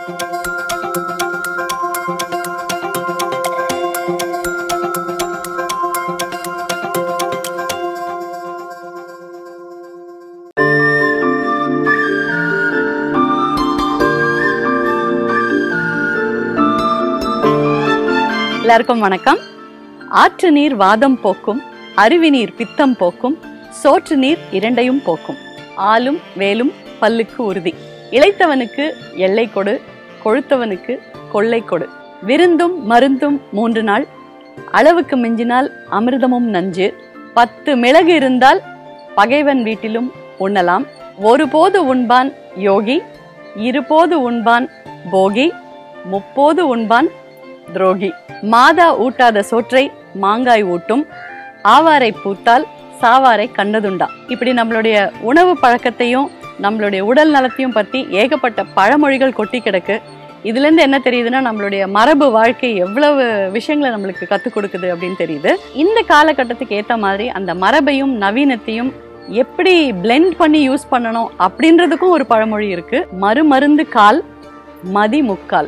எல்லாருக்கும் வணக்கம் ஆற்று நீர் வாதம் போக்கும் அருவி நீர் பித்தம் போக்கும் சோற்று நீர் இரண்டையும் போக்கும் ஆலும் வேலும் பல்லுக்கு உறுதி இளைத்தவனுக்கு எல்லை கொடு கொழுத்தவனுக்கு கொள்ளை கொடு விருந்தும் மருந்தும் மூன்று நாள் அளவுக்கு மிஞ்சினால் அமிர்தமும் நஞ்சு பத்து மிளகு இருந்தால் பகைவன் வீட்டிலும் உண்ணலாம் ஒருபோது உண்பான் யோகி இருபோது உண்பான் போகி முப்போது உண்பான் துரோகி மாதா ஊட்டாத சோற்றை மாங்காய் ஊட்டும் ஆவாரை பூத்தால் சாவாரை கண்டதுண்டா இப்படி நம்மளுடைய உணவு பழக்கத்தையும் நம்மளுடைய உடல் நலத்தையும் பத்தி ஏகப்பட்ட பழமொழிகள் கொட்டி கிடக்கு இதுல இருந்து என்ன தெரியுதுன்னா நம்மளுடைய மரபு வாழ்க்கை எவ்வளவு விஷயங்களை நம்மளுக்கு கத்துக் கொடுக்குது அப்படின்னு தெரியுது இந்த காலகட்டத்துக்கு ஏத்த மாதிரி அந்த மரபையும் நவீனத்தையும் எப்படி பிளெண்ட் பண்ணி யூஸ் பண்ணணும் அப்படின்றதுக்கும் ஒரு பழமொழி இருக்கு மறுமருந்து கால் மதி முக்கால்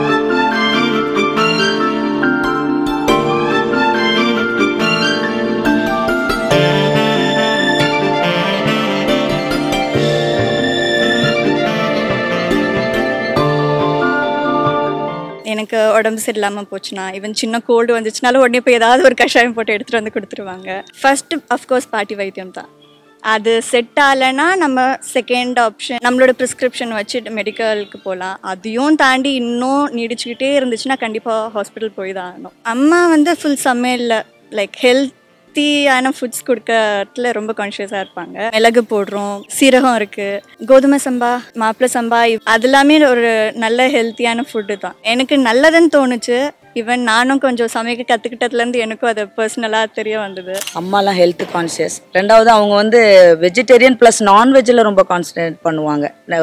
எனக்கு உடம்பு சரியில்லாமல் போச்சுன்னா ஈவன் சின்ன கோல்டு வந்துச்சுனாலும் உடனே போய் ஏதாவது ஒரு கஷாயம் போட்டு எடுத்துகிட்டு வந்து கொடுத்துருவாங்க ஃபர்ஸ்ட் அஃப்கோர்ஸ் பாட்டி வைத்தியம் தான் அது செட் ஆகலைன்னா நம்ம செகண்ட் ஆப்ஷன் நம்மளோட ப்ரிஸ்கிரிப்ஷன் வச்சு மெடிக்கலுக்கு போகலாம் அதையும் தாண்டி இன்னும் நீடிச்சுக்கிட்டே இருந்துச்சுன்னா கண்டிப்பாக ஹாஸ்பிட்டல் போய் தான் ஆகணும் அம்மா வந்து ஃபுல் சமையலில் லைக் ஹெல்த்தியான ஃபுட்ஸ் கொடுக்கறதுல ரொம்ப கான்ஷியஸாக இருப்பாங்க மிளகு போடுறோம் சீரகம் இருக்குது கோதுமை சம்பா மாப்பிள்ளை சம்பா இவ்- அது எல்லாமே ஒரு நல்ல ஹெல்த்தியான ஃபுட்டு தான் எனக்கு நல்லதுன்னு தோணுச்சு ஈவன் நானும் கொஞ்சம் சமைக்க கற்றுக்கிட்டதுலேருந்து எனக்கும் அது பர்சனலாக தெரிய வந்தது அம்மாலாம் ஹெல்த் கான்ஷியஸ் ரெண்டாவது அவங்க வந்து வெஜிடேரியன் ப்ளஸ் நான்வெஜ்ஜில் ரொம்ப கான்சன்ட்ரேட் பண்ணுவாங்க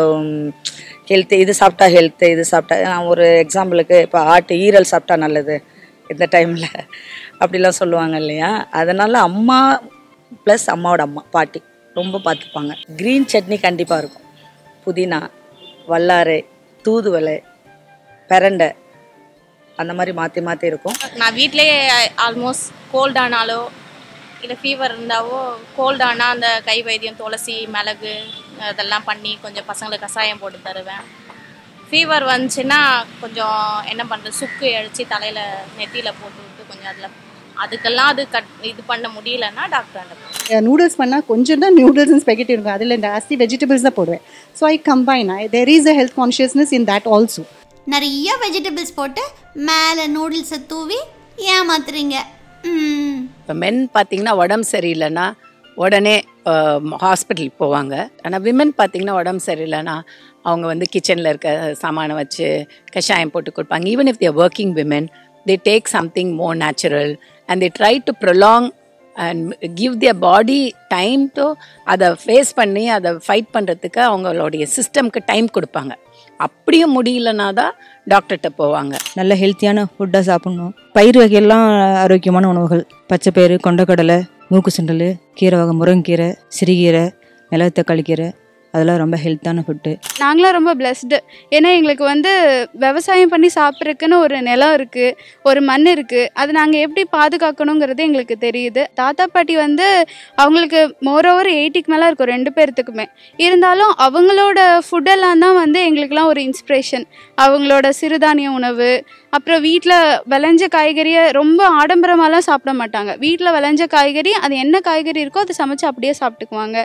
ஹெல்த்து இது சாப்பிட்டா ஹெல்த்து இது சாப்பிட்டா நான் ஒரு எக்ஸாம்பிளுக்கு இப்போ ஆட்டு ஈரல் சாப்பிட்டா நல்லது இந்த டைமில் அப்படிலாம் சொல்லுவாங்க இல்லையா அதனால் அம்மா ப்ளஸ் அம்மாவோட அம்மா பாட்டி ரொம்ப பார்த்துப்பாங்க க்ரீன் சட்னி கண்டிப்பாக இருக்கும் புதினா வல்லாரை தூதுவளை பிரண்டை அந்த மாதிரி மாற்றி மாற்றி இருக்கும் நான் வீட்டிலேயே ஆல்மோஸ்ட் கோல்ட் ஆனாலோ இல்லை ஃபீவர் இருந்தாவோ கோல்ட் ஆனால் அந்த கை வைத்தியம் துளசி மிளகு அதெல்லாம் பண்ணி கொஞ்சம் பசங்களுக்கு கஷாயம் போட்டு தருவேன் ஃபீவர் வந்துச்சுன்னா கொஞ்சம் என்ன பண்ணுறது சுக்கு அழிச்சு தலையில் நெத்தியில் போட்டு விட்டு கொஞ்சம் அதில் அதுக்கெல்லாம் அது கட் இது பண்ண முடியலன்னா டாக்டர் அந்த நூடுல்ஸ் பண்ணால் கொஞ்சம் தான் நூடுல்ஸ் அண்ட் ஸ்பெகட்டி இருக்கும் அதில் ஜாஸ்தி வெஜிடபிள்ஸ் தான் போடுவேன் so I combine I there is a health consciousness in that also நிறைய வெஜிடபிள்ஸ் போட்டு மேலே நூடுல்ஸை தூவி ஏமாத்துறீங்க ம் இப்போ மென் பார்த்தீங்கன்னா உடம்பு சரியில்லைன்னா உடனே ஹாஸ்பிட்டல் போவாங்க ஆனால் விமன் பார்த்தீங்கன்னா உடம்பு சரியில்லைன்னா அவங்க வந்து கிச்சனில் இருக்க சாமானை வச்சு கஷாயம் போட்டு கொடுப்பாங்க even if there working women they take something more natural and they try to prolong and give their body time to அதை ஃபேஸ் பண்ணி அதை ஃபைட் பண்ணுறதுக்கு அவங்களுடைய சிஸ்டம்க்கு டைம் கொடுப்பாங்க அப்படியும் முடியலனா தான் டாக்டர்கிட்ட போவாங்க நல்ல ஹெல்த்தியான ஃபுட்டாக சாப்பிட்ணும் பயிர் வகையெல்லாம் ஆரோக்கியமான உணவுகள் பச்சை பயிறு கொண்டக்கடலை மூக்கு சுண்டல் கீரை வகை முருங்கீரை சிறுகீரை மிளகு தக்காளி கீரை அதெல்லாம் ரொம்ப ஹெல்த்தான ஃபுட்டு நாங்களாம் ரொம்ப பிளெஸ்டு ஏன்னா எங்களுக்கு வந்து விவசாயம் பண்ணி சாப்பிட்றதுக்குன்னு ஒரு நிலம் இருக்குது ஒரு மண் இருக்குது அது நாங்கள் எப்படி பாதுகாக்கணுங்கிறது எங்களுக்கு தெரியுது தாத்தா பாட்டி வந்து அவங்களுக்கு மோரோவர் எயிட்டிக்கு மேலே இருக்கும் ரெண்டு பேர்த்துக்குமே இருந்தாலும் அவங்களோட ஃபுட்டெல்லாம் தான் வந்து எங்களுக்கெல்லாம் ஒரு இன்ஸ்பிரேஷன் அவங்களோட சிறுதானிய உணவு அப்புறம் வீட்டில் விளைஞ்ச காய்கறியை ரொம்ப ஆடம்பரமாலாம் சாப்பிட மாட்டாங்க வீட்டில் விளைஞ்ச காய்கறி அது என்ன காய்கறி இருக்கோ அதை சமைச்சு அப்படியே சாப்பிட்டுக்குவாங்க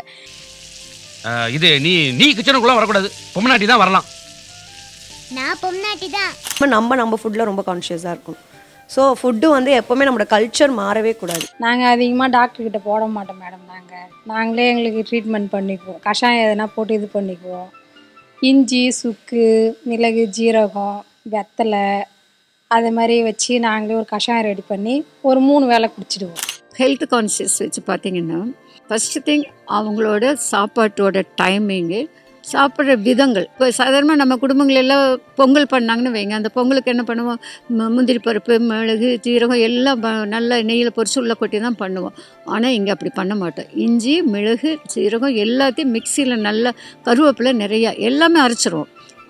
அஹ், இது நீ நீ கிச்சனுக்குள்ள வரக்கூடாது பொம்மநாட்டி தான் வரலாம் நான் பொம்னாட்டி தான் நம்ம நம்ம நம்ம ஃபுட்டில் ரொம்ப கான்ஷியஸாக இருக்கும் ஸோ ஃபுட்டு வந்து எப்போவுமே நம்மளோட கல்ச்சர் மாறவே கூடாது நாங்கள் அதிகமாக டாக்டர் கிட்ட போட மாட்டோம் மேடம் நாங்கள் நாங்களே எங்களுக்கு ட்ரீட்மெண்ட் பண்ணிக்குவோம் கஷாயம் எதனா போட்டு இது பண்ணிக்குவோம் இஞ்சி சுக்கு மிளகு ஜீரகம் வெத்தலை அது மாதிரி வச்சு நாங்களே ஒரு கஷாயம் ரெடி பண்ணி ஒரு மூணு வேளை குடிச்சிடுவோம் ஹெல்த் கான்சியஸ் வச்சு பார்த்தீங்கன்னா ஃபஸ்ட்டு திங் அவங்களோட சாப்பாட்டோட டைமிங்கு சாப்பிட்ற விதங்கள் இப்போ சாதாரணமாக நம்ம குடும்பங்கள் எல்லாம் பொங்கல் பண்ணாங்கன்னு வைங்க அந்த பொங்கலுக்கு என்ன பண்ணுவோம் மு- முந்திரி பருப்பு மிளகு ஜீரகம் எல்லாம் ப- நல்லா நெய்யில் பொரிச்சு உள்ள கொட்டி தான் பண்ணுவோம் ஆனால் இங்கே அப்படி பண்ண மாட்டோம் இஞ்சி மிளகு சீரகம் எல்லாத்தையும் மிக்சியில் நல்லா கருவேப்பிலை நிறையா எல்லாமே அரைச்சிருவோம்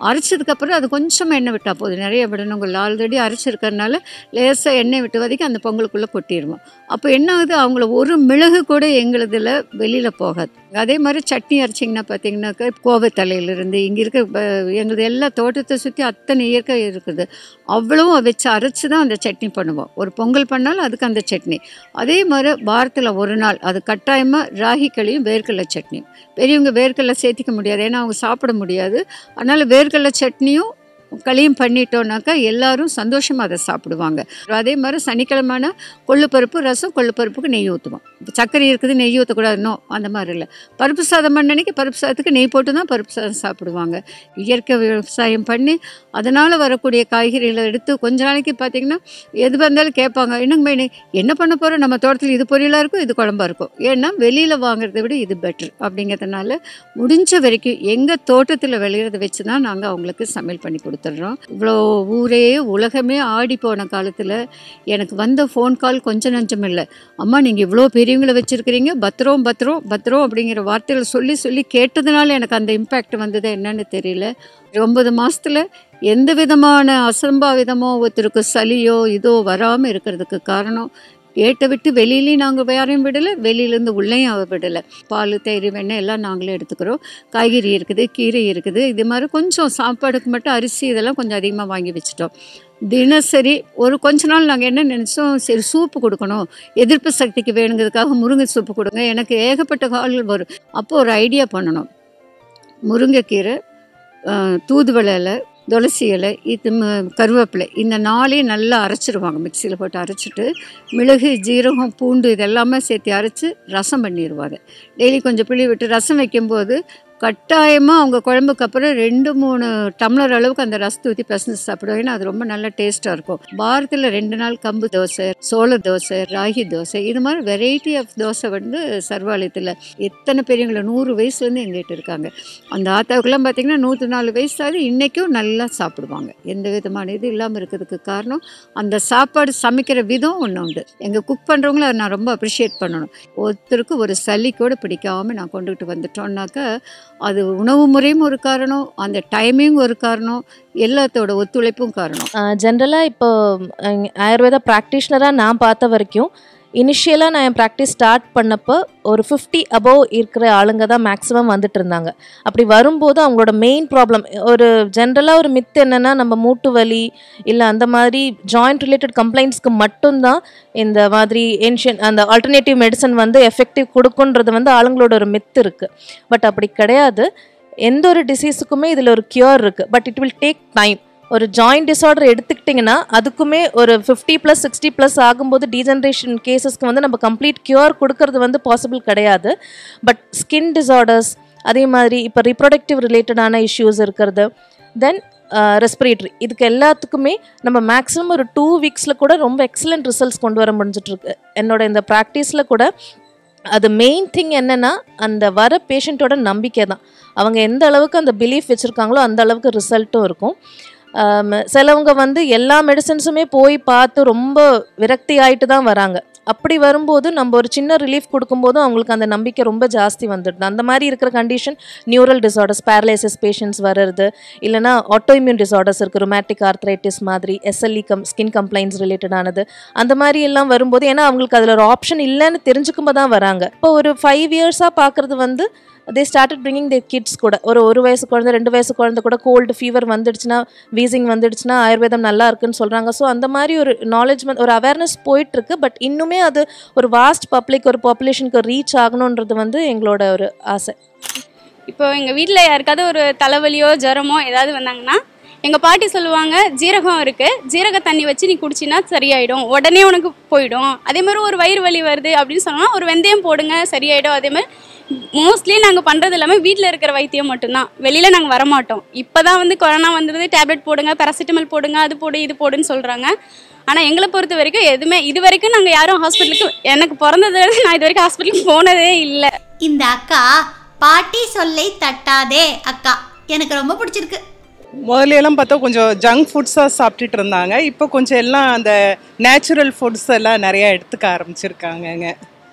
அரைச்சதுக்கப்புறம் அது கொஞ்சமாக எண்ணெய் விட்டால் போதும் நிறைய விடணுங்கள் ஆல்ரெடி அரைச்சிருக்கறனால லேசாக எண்ணெய் விட்டு வரைக்கும் அந்த பொங்கலுக்குள்ளே கொட்டிடுவோம் அப்போ என்ன ஆகுது அவங்கள ஒரு மிளகு கூட எங்களுதில் வெளியில் போகாது அதே மாதிரி சட்னி அரைச்சிங்கன்னா பார்த்தீங்கன்னாக்கா கோவைத்தலையிலிருந்து இங்கே இருக்க ப- எங்களுது எல்லா தோட்டத்தை சுற்றி அத்தனை இயற்கை இருக்குது அவ்வளவும் வச்சு அரைச்சி தான் அந்த சட்னி பண்ணுவோம் ஒரு பொங்கல் பண்ணாலும் அதுக்கு அந்த சட்னி அதே மாதிரி வாரத்தில் ஒரு நாள் அது கட்டாயமாக ராகி களியும் வேர்க்கடலை சட்னியும் பெரியவங்க வேர்க்கடலை சேர்த்திக்க முடியாது ஏன்னா அவங்க சாப்பிட முடியாது அதனால் வேர்க்கடலை சட்னியும் களியும் பண்ணிட்டோம்னாக்கா எல்லாரும் சந்தோஷமாக அதை சாப்பிடுவாங்க அதே மாதிரி சனிக்கிழமைனா கொள்ளுப்பருப்பு ரசம் கொள்ளுப்பருப்புக்கு நெய் ஊற்றுவோம் இப்போ சர்க்கரை இருக்குது நெய் ஊற்றக்கூடாது நோ அந்த மாதிரி இல்லை பருப்பு சாதம் பண்ண அன்னைக்கு பருப்பு சாதத்துக்கு நெய் போட்டு தான் பருப்பு சாதம் சாப்பிடுவாங்க இயற்கை விவசாயம் பண்ணி அதனால் வரக்கூடிய காய்கறிகளை எடுத்து கொஞ்ச நாளைக்கு பார்த்தீங்கன்னா எது வந்தாலும் கேட்பாங்க என்னங்க மேனி என்ன பண்ண போகிறோம் நம்ம தோட்டத்தில் இது பொரியலாக இருக்கும் இது குழம்பா இருக்கும் ஏன்னா வெளியில் வாங்குறதை விட இது பெட்டர் அப்படிங்கிறதுனால முடிஞ்ச வரைக்கும் எங்கள் தோட்டத்தில் விளையிறத வச்சு தான் நாங்கள் அவங்களுக்கு சமையல் பண்ணி கொடுத்துட்றோம் இவ்வளோ ஊரே உலகமே ஆடி போன காலத்தில் எனக்கு வந்த ஃபோன் கால் கொஞ்சம் நஞ்சம் இல்லை அம்மா நீங்கள் இவ்வளோ பெரியவங்களை வச்சுருக்கிறீங்க பத்திரம் பத்திரம் பத்திரம் அப்படிங்கிற வார்த்தைகள் சொல்லி சொல்லி கேட்டதுனால எனக்கு அந்த இம்பேக்ட் வந்தது என்னன்னு தெரியல ஒன்பது மாசத்துல எந்த விதமான அசம்பாவிதமோ ஒருத்தருக்கு சளியோ இதோ வராமல் இருக்கிறதுக்கு காரணம் கேட்டை விட்டு வெளியிலையும் நாங்கள் யாரையும் விடலை வெளியிலேருந்து உள்ளேயும் அவ விடலை பால் தயிர் வெண்ணெய் எல்லாம் நாங்களே எடுத்துக்கிறோம் காய்கறி இருக்குது கீரை இருக்குது இது மாதிரி கொஞ்சம் சாப்பாடுக்கு மட்டும் அரிசி இதெல்லாம் கொஞ்சம் அதிகமாக வாங்கி வச்சுட்டோம் தினசரி ஒரு கொஞ்ச நாள் நாங்கள் என்ன நினச்சோம் சரி சூப்பு கொடுக்கணும் எதிர்ப்பு சக்திக்கு வேணுங்கிறதுக்காக முருங்கை சூப்பு கொடுங்க எனக்கு ஏகப்பட்ட கால்கள் வரும் அப்போ ஒரு ஐடியா பண்ணணும் முருங்கைக்கீரை அஹ், தூதுவளை இலை துளசி இலை இது ம- கருவேப்பிலை இந்த நாளையும் நல்லா அரைச்சிருவாங்க மிக்சியில் போட்டு அரைச்சிட்டு மிளகு ஜீரகம் பூண்டு இதெல்லாமே சேர்த்து அரைச்சி ரசம் பண்ணிடுவாங்க டெய்லி கொஞ்சம் புளி விட்டு ரசம் வைக்கும்போது கட்டாயமாக அவங்க குழம்புக்கு அப்புறம் ரெண்டு மூணு டம்ளர் அளவுக்கு அந்த ரசத்தை ஊற்றி பிசைஞ்சு சாப்பிடுவாங்க ஏன்னா அது ரொம்ப நல்ல டேஸ்ட்டாக இருக்கும் வாரத்தில் ரெண்டு நாள் கம்பு தோசை சோள தோசை ராகி தோசை இது மாதிரி வெரைட்டி ஆஃப் தோசை வந்து சர்வாலயத்தில் எத்தனை பெரியவங்கள நூறு வயசுலேருந்து எங்கிட்ட இருக்காங்க அந்த ஆத்தாவுக்கெல்லாம் பார்த்தீங்கன்னா நூற்றி நாலு வயசு ஆகுது இன்றைக்கும் நல்லா சாப்பிடுவாங்க எந்த விதமான இது இல்லாமல் இருக்கிறதுக்கு காரணம் அந்த சாப்பாடு சமைக்கிற விதம் ஒன்று உண்டு எங்கள் குக் பண்ணுறவங்கள அதை நான் ரொம்ப அப்ரிஷியேட் பண்ணணும் ஒருத்தருக்கு ஒரு சளி கூட பிடிக்காம நான் கொண்டுகிட்டு வந்துட்டோம்னாக்கா அது உணவு முறையும் ஒரு காரணம் அந்த டைமிங் ஒரு காரணம் எல்லாத்தோட ஒத்துழைப்பும் காரணம் ஜென்ரலாக இப்போ அஹ், ஆயுர்வேதா ப்ராக்டிஷ்னராக நான் பார்த்த வரைக்கும் இனிஷியலாக நான் என் ப்ராக்டிஸ் ஸ்டார்ட் பண்ணப்போ ஒரு ஃபிஃப்டி அபோவ் இருக்கிற ஆளுங்க தான் மேக்ஸிமம் வந்துட்டு இருந்தாங்க அப்படி வரும்போது அவங்களோட மெயின் ப்ராப்ளம் ஒரு ஜென்ரலாக ஒரு மித்து என்னென்னா நம்ம மூட்டு வலி இல்லை அந்த மாதிரி ஜாயிண்ட் ரிலேட்டட் கம்ப்ளைண்ட்ஸ்க்கு மட்டும்தான் இந்த மாதிரி ஏன்ஷியன் அந்த ஆல்டர்னேட்டிவ் மெடிசன் வந்து எஃபெக்டிவ் கொடுக்குன்றது வந்து ஆளுங்களோட ஒரு மித்து இருக்குது பட் அப்படி கிடையாது எந்த ஒரு டிசீஸுக்குமே இதில் ஒரு கியூர் இருக்குது but it will take time ஒரு ஜாயிண்ட் டிஸார்டர் எடுத்துக்கிட்டிங்கன்னா அதுக்குமே ஒரு ஃபிஃப்டி ப்ளஸ் சிக்ஸ்டி ப்ளஸ் ஆகும்போது டீஜென்ரேஷன் கேசஸ்க்கு வந்து நம்ம கம்ப்ளீட் கியூர் கொடுக்கறது வந்து பாசிபிள் கிடையாது பட் ஸ்கின் டிஸார்டர்ஸ் அதே மாதிரி இப்போ ரிப்ரொடக்டிவ் ரிலேட்டடான இஷ்யூஸ் இருக்கிறது தென் ரெஸ்பிரேட்டரி இதுக்கு எல்லாத்துக்குமே நம்ம மேக்ஸிமம் ஒரு டூ வீக்ஸில் கூட ரொம்ப எக்ஸலண்ட் ரிசல்ட்ஸ் கொண்டு வர முடிஞ்சிட்டு இருக்கு என்னோட இந்த ப்ராக்டிஸில் கூட அது மெயின் திங் என்னன்னா அந்த வர பேஷண்ட்டோட நம்பிக்கை தான் அவங்க எந்த அளவுக்கு அந்த பிலீஃப் வச்சுருக்காங்களோ அந்த அளவுக்கு ரிசல்ட்டும் இருக்கும் ஆம், சிலவங்க வந்து எல்லா மெடிசன்ஸுமே போய் பார்த்து ரொம்ப விரக்தி ஆயிட்டு தான் வராங்க அப்படி வரும்போது நம்ம ஒரு சின்ன ரிலீஃப் கொடுக்கும்போது அவங்களுக்கு அந்த நம்பிக்கை ரொம்ப ஜாஸ்தி வந்துடுது அந்த மாதிரி இருக்கிற condition neural disorders paralysis patients வர்றது இல்லைனா ஆட்டோஇம்யூன் டிசார்டர்ஸ் இருக்குது ரொமேட்டிக் ஆர்த்ரைட்டிஸ் மாதிரி எஸ்எல்இ கம் ஸ்கின் கம்ப்ளைண்ட்ஸ் ரிலேட்டடானது அந்த மாதிரி எல்லாம் வரும்போது ஏன்னா அவங்களுக்கு அதில் ஒரு ஆப்ஷன் இல்லைன்னு தெரிஞ்சுக்கும்போது தான் வராங்க இப்போ ஒரு ஃபைவ் இயர்ஸாக பார்க்குறது வந்து they started bringing the kids கூட ஒரு ஒரு வயசு குழந்தை ரெண்டு வயசு குழந்தை கூட கோல்டு ஃபீவர் வந்துடுச்சுன்னா வீசிங் வந்துடுச்சுன்னா ஆயுர்வேதம் நல்லா இருக்குன்னு சொல்கிறாங்க ஸோ அந்த மாதிரி ஒரு நாலேஜ் ஒரு அவேர்னஸ் போயிட்டுருக்கு பட் இன்னுமே அது ஒரு வாஸ்ட் பப்ளிக் ஒரு பாப்புலேஷனுக்கு ரீச் ஆகணுன்றது வந்து எங்களோட ஒரு ஆசை இப்போ எங்கள் வீட்டில் யாருக்காவது ஒரு தலைவலியோ ஜுரமோ ஏதாவது வந்தாங்கன்னா எங்கள் பாட்டி சொல்லுவாங்க ஜீரகம் இருக்குது ஜீரக தண்ணி வச்சு நீ குடிச்சின்னா சரியாயிடும் உடனே உனக்கு போயிடும் அதே மாதிரி ஒரு வயிறு வலி வருது அப்படின்னு சொன்னா ஒரு வெந்தயம் போடுங்க சரியாயிடும் அதே மாதிரி மோஸ்ட்லி நாங்கள் பண்ணுறது எல்லாமே வீட்டில் இருக்கிற வைத்தியம் மட்டும்தான் வெளியில் நாங்கள் வரமாட்டோம் இப்போ தான் வந்து கொரோனா வந்துடுது டேப்லெட் போடுங்க பேராசிட்டமல் போடுங்க அது போடு இது போடுன்னு சொல்கிறாங்க ஆனால் எங்களை பொறுத்த வரைக்கும் எதுவுமே இது வரைக்கும் நாங்கள் யாரும் ஹாஸ்பிட்டலுக்கு எனக்கு பிறந்ததுல இருந்து நான் இது வரைக்கும் ஹாஸ்பிட்டலுக்கு போனதே இல்லை இந்த அக்கா பாட்டி சொல்லை தட்டாதே அக்கா எனக்கு ரொம்ப பிடிச்சிருக்கு முதல்ல எல்லாம் பார்த்தா கொஞ்சம் ஜங்க் ஃபுட்ஸாக சாப்பிட்டுட்டு இருந்தாங்க இப்போ கொஞ்சம் எல்லாம் அந்த நேச்சுரல் ஃபுட்ஸ் எல்லாம் நிறையா எடுத்துக்க ஆரம்பிச்சிருக்காங்கங்க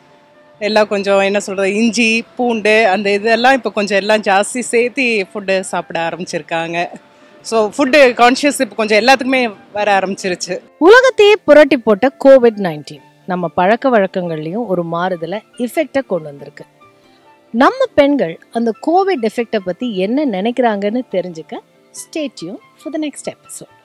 எல்லாம் கொஞ்சம் என்ன சொல்கிறது இஞ்சி பூண்டு அந்த இதெல்லாம் இப்போ கொஞ்சம் எல்லாம் ஜாஸ்தி சேர்த்து ஃபுட்டு சாப்பிட ஆரம்பிச்சிருக்காங்க ஸோ ஃபுட்டு கான்ஷியஸ் இப்போ கொஞ்சம் எல்லாத்துக்குமே வர ஆரம்பிச்சிருச்சு உலகத்தையே புரட்டி போட்ட கோவிட் நைன்டீன் நம்ம பழக்க வழக்கங்கள்லையும் ஒரு மாறுதலை இஃபெக்டை கொண்டு வந்திருக்கு நம்ம பெண்கள் அந்த கோவிட் எஃபெக்டை பற்றி என்ன நினைக்கிறாங்கன்னு தெரிஞ்சுக்க stay tuned for the next episode